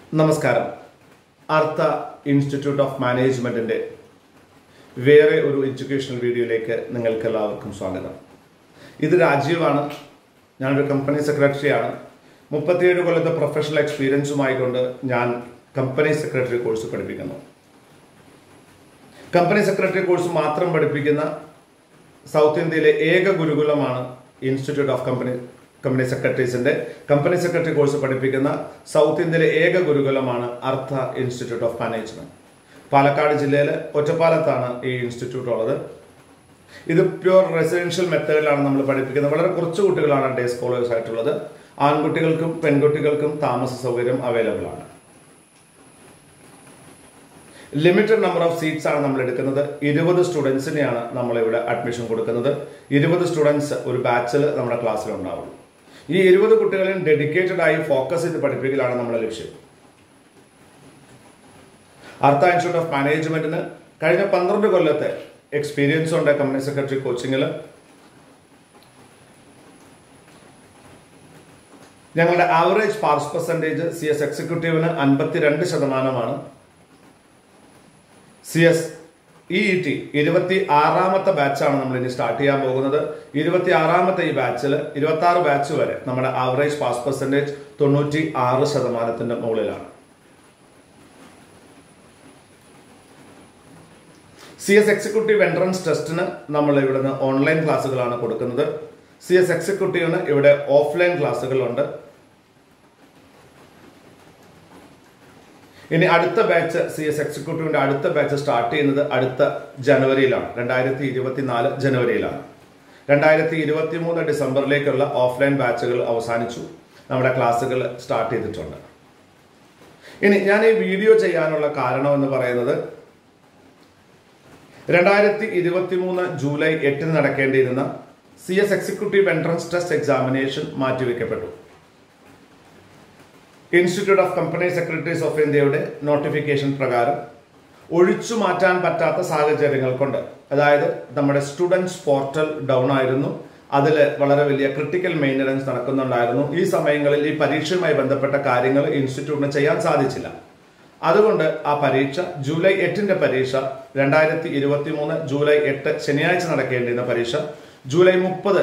നമസ്കാരം അർത്ഥ institute of മാനേജ്മെന്റിന്റെ വേറെ ഒരു എഡ്യൂക്കേഷണൽ വീഡിയോയിലേക്ക് നിങ്ങൾക്ക് എല്ലാവർക്കും സ്വാഗതം ഇത് രാജീവാണ് ഞാനൊരു കമ്പനി സെക്രട്ടറിയാണ് മുപ്പത്തിയേഴ് കൊല്ലത്തെ പ്രൊഫഷണൽ എക്സ്പീരിയൻസുമായിക്കൊണ്ട് ഞാൻ കമ്പനി സെക്രട്ടറി കോഴ്സ് പഠിപ്പിക്കുന്നു കമ്പനി സെക്രട്ടറി കോഴ്സ് മാത്രം പഠിപ്പിക്കുന്ന സൗത്ത് ഇന്ത്യയിലെ ഏക ഗുരുകുലമാണ് ഇൻസ്റ്റിറ്റ്യൂട്ട് ഓഫ് കമ്പനി കമ്പനി സെക്രട്ടറീസിന്റെ കമ്പനി സെക്രട്ടറി കോഴ്സ് പഠിപ്പിക്കുന്ന സൗത്ത് ഇന്ത്യയിലെ ഏക ഗുരുകുലമാണ് അർത്ഥ ഇൻസ്റ്റിറ്റ്യൂട്ട് ഓഫ് മാനേജ്മെന്റ് പാലക്കാട് ജില്ലയിലെ ഒറ്റപ്പാലത്താണ് ഈ ഇൻസ്റ്റിറ്റ്യൂട്ട് ഉള്ളത് ഇത് പ്യുവർ റെസിഡൻഷ്യൽ മെത്തേഡിലാണ് നമ്മൾ പഠിപ്പിക്കുന്നത് വളരെ കുറച്ച് കുട്ടികളാണ് ഡേ സ്കോളേഴ്സ് ആയിട്ടുള്ളത് ആൺകുട്ടികൾക്കും പെൺകുട്ടികൾക്കും താമസ സൗകര്യം അവൈലബിൾ ആണ് ലിമിറ്റഡ് നമ്പർ ഓഫ് സീറ്റ്സ് ആണ് നമ്മൾ എടുക്കുന്നത് ഇരുപത് സ്റ്റുഡൻസിനെയാണ് നമ്മൾ ഇവിടെ അഡ്മിഷൻ കൊടുക്കുന്നത് ഇരുപത് സ്റ്റുഡൻസ് ഒരു ബാച്ചിൽ നമ്മുടെ ക്ലാസ്സിൽ ഉണ്ടാവുള്ളൂ ഈ ഇരുപത് കുട്ടികളെയും ഡെഡിക്കേറ്റഡ് ആയി ഫോക്കസ് ചെയ്ത് പഠിപ്പിക്കലാണ് നമ്മുടെ ലക്ഷ്യം അർത്ഥ ഇൻസ്റ്റിറ്റ്യൂട്ട് ഓഫ് മാനേജ്മെന്റിന് കഴിഞ്ഞ പന്ത്രണ്ട് കൊല്ലത്തെ എക്സ്പീരിയൻസ് ഉണ്ട് കമ്പനി സെക്രട്ടറി കോച്ചിങ്ങിൽ ഞങ്ങളുടെ average pass percentage C S എക്സിക്യൂട്ടീവിന് അൻപത്തിരണ്ട് ശതമാനമാണ് C S E E T ഇരുപത്തി ആറാമത്തെ ബാച്ചാണ് നമ്മൾ ഇനി സ്റ്റാർട്ട് ചെയ്യാൻ പോകുന്നത് ഇരുപത്തി ആറാമത്തെ ഈ ബാച്ചിൽ ഇരുപത്തി ആറ് ബാച്ച് വരെ നമ്മുടെ ആവറേജ് പാസ് പെർസെൻറ്റേജ് തൊണ്ണൂറ്റി ആറ് ശതമാനത്തിന്റെ മുകളിലാണ് സി എസ് എക്സിക്യൂട്ടീവ് എൻട്രൻസ് ടെസ്റ്റിന് നമ്മൾ ഇവിടുന്ന് ഓൺലൈൻ ക്ലാസ്സുകളാണ് കൊടുക്കുന്നത് സി എസ് എക്സിക്യൂട്ടീവിന് ഇവിടെ ഓഫ്ലൈൻ ക്ലാസ്സുകളുണ്ട് ഇനി അടുത്ത ബാച്ച് സി എസ് എക്സിക്യൂട്ടീവിന്റെ അടുത്ത ബാച്ച് സ്റ്റാർട്ട് ചെയ്യുന്നത് അടുത്ത ജനുവരിയിലാണ് രണ്ടായിരത്തി ഇരുപത്തിനാല് ജനുവരിയിലാണ് രണ്ടായിരത്തി ഇരുപത്തി മൂന്ന് ഡിസംബറിലേക്കുള്ള ഓഫ്ലൈൻ ബാച്ചുകൾ അവസാനിച്ചു നമ്മുടെ ക്ലാസ്സുകൾ സ്റ്റാർട്ട് ചെയ്തിട്ടുണ്ട് ഇനി ഞാൻ ഈ വീഡിയോ ചെയ്യാനുള്ള കാരണം എന്ന് പറയുന്നത് രണ്ടായിരത്തി ഇരുപത്തി മൂന്ന് ജൂലൈ എട്ടിന് നടക്കേണ്ടിയിരുന്ന C S executive entrance test examination മാറ്റിവെക്കപ്പെട്ടു institute of company secretaries of ഇന്ത്യയുടെ നോട്ടിഫിക്കേഷൻ പ്രകാരം ഒഴിച്ചു മാറ്റാൻ പറ്റാത്ത സാഹചര്യങ്ങൾ കൊണ്ട് അതായത് നമ്മുടെ സ്റ്റുഡൻസ് പോർട്ടൽ ഡൗൺ ആയിരുന്നു അതിൽ വളരെ വലിയ ക്രിട്ടിക്കൽ മെയിൻ്റനൻസ് നടക്കുന്നുണ്ടായിരുന്നു ഈ സമയങ്ങളിൽ ഈ പരീക്ഷയുമായി ബന്ധപ്പെട്ട കാര്യങ്ങൾ ഇൻസ്റ്റിറ്റ്യൂട്ടിന് ചെയ്യാൻ സാധിച്ചില്ല അതുകൊണ്ട് ആ പരീക്ഷ ജൂലൈ എട്ടിന്റെ പരീക്ഷ രണ്ടായിരത്തി ഇരുപത്തി മൂന്ന് ജൂലൈ എട്ട് ശനിയാഴ്ച നടക്കേണ്ടിയിരുന്ന പരീക്ഷ ജൂലൈ മുപ്പത്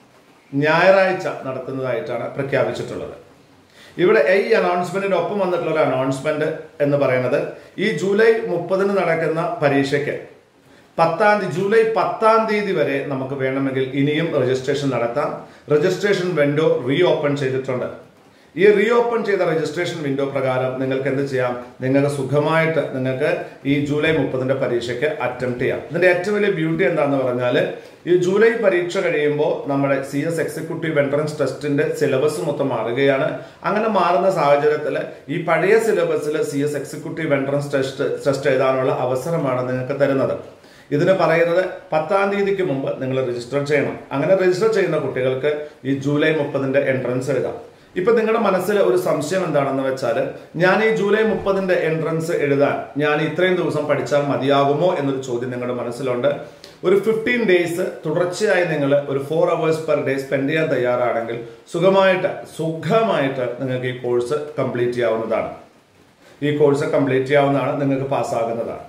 ഞായറാഴ്ച നടത്തുന്നതായിട്ടാണ് പ്രഖ്യാപിച്ചിട്ടുള്ളത് ഇവിടെ ഈ അനൗൺസ്മെന്റിന് ഒപ്പം വന്നിട്ടുള്ള ഒരു അനൗൺസ്മെന്റ് എന്ന് പറയുന്നത് ഈ ജൂലൈ മുപ്പതിന് നടക്കുന്ന പരീക്ഷയ്ക്ക് പത്താം തീയതി ജൂലൈ പത്താം തീയതി വരെ നമുക്ക് വേണമെങ്കിൽ ഇനിയും രജിസ്ട്രേഷൻ നടത്താം രജിസ്ട്രേഷൻ വിൻഡോ റീ ഓപ്പൺ ചെയ്തിട്ടുണ്ട് ഈ റീ ഓപ്പൺ ചെയ്ത രജിസ്ട്രേഷൻ വിൻഡോ പ്രകാരം നിങ്ങൾക്ക് എന്ത് ചെയ്യാം നിങ്ങൾക്ക് സുഖമായിട്ട് നിങ്ങൾക്ക് ഈ ജൂലൈ മുപ്പതിന്റെ പരീക്ഷയ്ക്ക് അറ്റംപ്റ്റ് ചെയ്യാം ഇതിന്റെ ഏറ്റവും വലിയ ബ്യൂട്ടി എന്താണെന്ന് പറഞ്ഞാൽ ഈ ജൂലൈ പരീക്ഷ കഴിയുമ്പോൾ നമ്മുടെ സി എസ് എക്സിക്യൂട്ടീവ് എൻട്രൻസ് ടെസ്റ്റിന്റെ സിലബസ് മൊത്തം മാറുകയാണ് അങ്ങനെ മാറുന്ന സാഹചര്യത്തിൽ ഈ പഴയ സിലബസിൽ C S executive entrance test test എഴുതാനുള്ള അവസരമാണ് നിങ്ങൾക്ക് തരുന്നത് ഇതിന് പറയുന്നത് പത്താം തീയതിക്ക് മുമ്പ് നിങ്ങൾ രജിസ്റ്റർ ചെയ്യണം അങ്ങനെ രജിസ്റ്റർ ചെയ്യുന്ന കുട്ടികൾക്ക് ഈ ജൂലൈ മുപ്പതിന്റെ എൻട്രൻസ് എഴുതാം ഇപ്പൊ നിങ്ങളുടെ മനസ്സിൽ ഒരു സംശയം എന്താണെന്ന് വെച്ചാൽ ഞാൻ ഈ ജൂലൈ മുപ്പതിന്റെ എൻട്രൻസ് എഴുതാൻ ഞാൻ ഇത്രയും ദിവസം പഠിച്ചാൽ മതിയാകുമോ എന്നൊരു ചോദ്യം നിങ്ങളുടെ മനസ്സിലുണ്ട് ഒരു ഫിഫ്റ്റീൻ ഡേയ്സ് തുടർച്ചയായി നിങ്ങൾ ഒരു four hours per day spend ചെയ്യാൻ തയ്യാറാണെങ്കിൽ സുഖമായിട്ട് സുഖമായിട്ട് നിങ്ങൾക്ക് ഈ കോഴ്സ് കംപ്ലീറ്റ് ചെയ്യാവുന്നതാണ് ഈ കോഴ്സ് കംപ്ലീറ്റ് ചെയ്യാവുന്നതാണ് നിങ്ങൾക്ക് പാസ്സാകുന്നതാണ്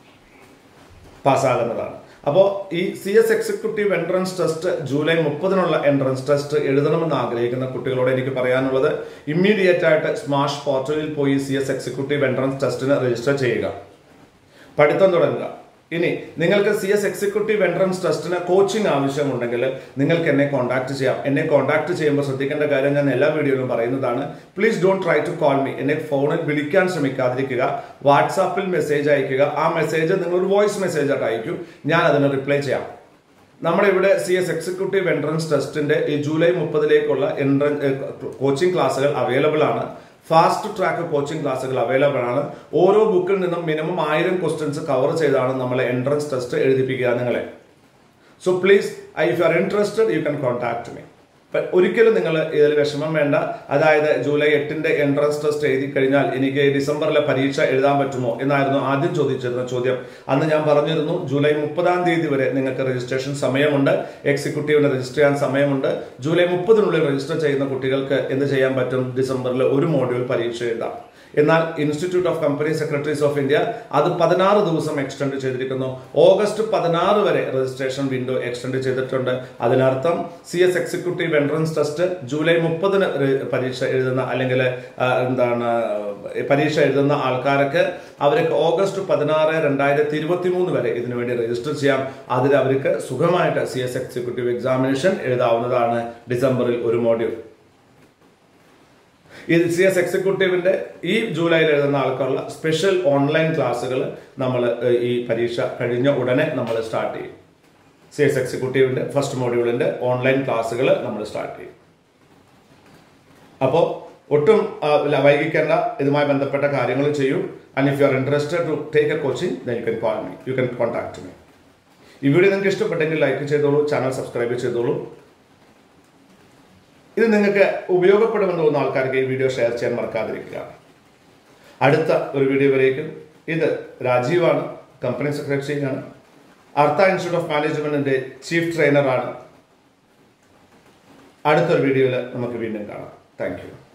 പാസ്സാകുന്നതാണ് അപ്പോൾ ഈ C S executive entrance test July മുപ്പതിനുള്ള എൻട്രൻസ് ടെസ്റ്റ് എഴുതണമെന്ന് ആഗ്രഹിക്കുന്ന കുട്ടികളോട് എനിക്ക് പറയാനുള്ളത് ഇമ്മീഡിയറ്റ് ആയിട്ട് സ്മാഷ് പോർട്ടലിൽ പോയി സി എസ് എക്സിക്യൂട്ടീവ് എൻട്രൻസ് ടെസ്റ്റിന് രജിസ്റ്റർ ചെയ്യുക പഠിത്തം തുടങ്ങുക ഇനി നിങ്ങൾക്ക് സി എസ് എക്സിക്യൂട്ടീവ് എൻട്രൻസ് ടെസ്റ്റിന് കോച്ചിങ് ആവശ്യമുണ്ടെങ്കിൽ നിങ്ങൾക്ക് എന്നെ കോൺടാക്ട് ചെയ്യാം എന്നെ കോൺടാക്ട് ചെയ്യുമ്പോൾ ശ്രദ്ധിക്കേണ്ട കാര്യം ഞാൻ എല്ലാ വീഡിയോയിലും പറയുന്നതാണ് please don't try to call me എന്നെ ഫോണിൽ വിളിക്കാൻ ശ്രമിക്കാതിരിക്കുക വാട്സാപ്പിൽ മെസ്സേജ് അയക്കുക ആ മെസ്സേജ് നിങ്ങൾ ഒരു വോയിസ് മെസ്സേജ് ആയിട്ട് അയക്കൂ ഞാൻ അതിന് റിപ്ലൈ ചെയ്യാം നമ്മുടെ ഇവിടെ സി എസ് എക്സിക്യൂട്ടീവ് എൻട്രൻസ് ടെസ്റ്റിന്റെ ഈ ജൂലൈ മുപ്പതിലേക്കുള്ള എൻട്രൻ കോച്ചിങ് ക്ലാസ്സുകൾ അവൈലബിൾ ആണ് ഫാസ്റ്റ് ട്രാക്ക് കോച്ചിങ് ക്ലാസ്സുകൾ അവൈലബിൾ ആണ് ഓരോ ബുക്കിൽ നിന്നും മിനിമം ആയിരം ക്വസ്റ്റ്യൻസ് കവർ ചെയ്താണ് നമ്മൾ എൻട്രൻസ് ടെസ്റ്റ് എഴുതിപ്പിക്കുക നിങ്ങളെ so please I if you are interested you can contact me ഒരിക്കലും നിങ്ങൾ ഇതിൽ വിഷമം വേണ്ട അതായത് ജൂലൈ എട്ടിന്റെ എൻട്രൻസ് ടെസ്റ്റ് എഴുതി കഴിഞ്ഞാൽ എനിക്ക് ഡിസംബറിലെ പരീക്ഷ എഴുതാൻ പറ്റുമോ എന്നായിരുന്നു ആദ്യം ചോദിച്ചിരുന്ന ചോദ്യം അന്ന് ഞാൻ പറഞ്ഞിരുന്നു ജൂലൈ മുപ്പതാം തീയതി വരെ നിങ്ങൾക്ക് രജിസ്ട്രേഷൻ സമയമുണ്ട് എക്സിക്യൂട്ടീവിന് രജിസ്റ്റർ ചെയ്യാൻ സമയമുണ്ട് ജൂലൈ മുപ്പതിനുള്ളിൽ രജിസ്റ്റർ ചെയ്യുന്ന കുട്ടികൾക്ക് എന്ത് ചെയ്യാൻ പറ്റും ഡിസംബറിൽ ഒരു മോഡ്യൂൾ പരീക്ഷ എഴുതാം എന്നാൽ institute of company secretaries of India അത് പതിനാറ് ദിവസം എക്സ്റ്റെൻഡ് ചെയ്തിരിക്കുന്നു ഓഗസ്റ്റ് പതിനാറ് വരെ രജിസ്ട്രേഷൻ വിൻഡോ എക്സ്റ്റെൻഡ് ചെയ്തിട്ടുണ്ട് അതിനർത്ഥം C S executive entrance test July മുപ്പതിന് പരീക്ഷ എഴുതുന്ന അല്ലെങ്കിൽ ആ, എന്താണ് പരീക്ഷ എഴുതുന്ന ആൾക്കാർക്ക് അവർക്ക് ഓഗസ്റ്റ് പതിനാറ് രണ്ടായിരത്തി ഇരുപത്തി മൂന്ന് വരെ ഇതിനു വേണ്ടി രജിസ്റ്റർ ചെയ്യാം അതിൽ അവർക്ക് സുഖമായിട്ട് സി എസ് എക്സിക്യൂട്ടീവ് എക്സാമിനേഷൻ എഴുതാവുന്നതാണ് ഡിസംബറിൽ ഒരു മോഡ്യൂൾ ഈ സി എസ് എക്സിക്യൂട്ടീവിന്റെ ഈ ജൂലൈയിൽ എഴുതുന്ന ആൾക്കുള്ള സ്പെഷ്യൽ ഓൺലൈൻ ക്ലാസ്സുകൾ നമ്മൾ ഈ പരീക്ഷ കഴിഞ്ഞ ഉടനെ നമ്മൾ സ്റ്റാർട്ട് ചെയ്യും സി എസ് എക്സിക്യൂട്ടീവിന്റെ ഫസ്റ്റ് മോഡ്യൂളിന്റെ ഓൺലൈൻ ക്ലാസ്സുകൾ നമ്മൾ സ്റ്റാർട്ട് ചെയ്യും അപ്പോൾ ഒട്ടും ആ, ല- വൈകിക്കേണ്ട ഇതുമായി ബന്ധപ്പെട്ട കാര്യങ്ങൾ ചെയ്യൂ and if you are interested to take a coaching then you can call me you can contact me ഈ വീഡിയോ നിങ്ങൾക്ക് ഇഷ്ടപ്പെട്ടെങ്കിൽ ലൈക്ക് ചെയ്തോളൂ ചാനൽ സബ്സ്ക്രൈബ് ചെയ്തോളൂ ഇത് നിങ്ങൾക്ക് ഉപയോഗപ്പെടുമെന്ന് തോന്നുന്ന ആൾക്കാർക്ക് ഈ വീഡിയോ ഷെയർ ചെയ്യാൻ മറക്കാതിരിക്കുക അടുത്ത ഒരു വീഡിയോ വരേക്കും ഇത് രാജീവാണ് കമ്പനി സെക്രട്ടറിയാണ് അർത്ഥ ഇൻസ്റ്റിറ്റ്യൂട്ട് ഓഫ് മാനേജ്മെന്റിന്റെ ചീഫ് ട്രെയിനറാണ് അടുത്തൊരു വീഡിയോയിൽ നമുക്ക് വീണ്ടും കാണാം താങ്ക് യു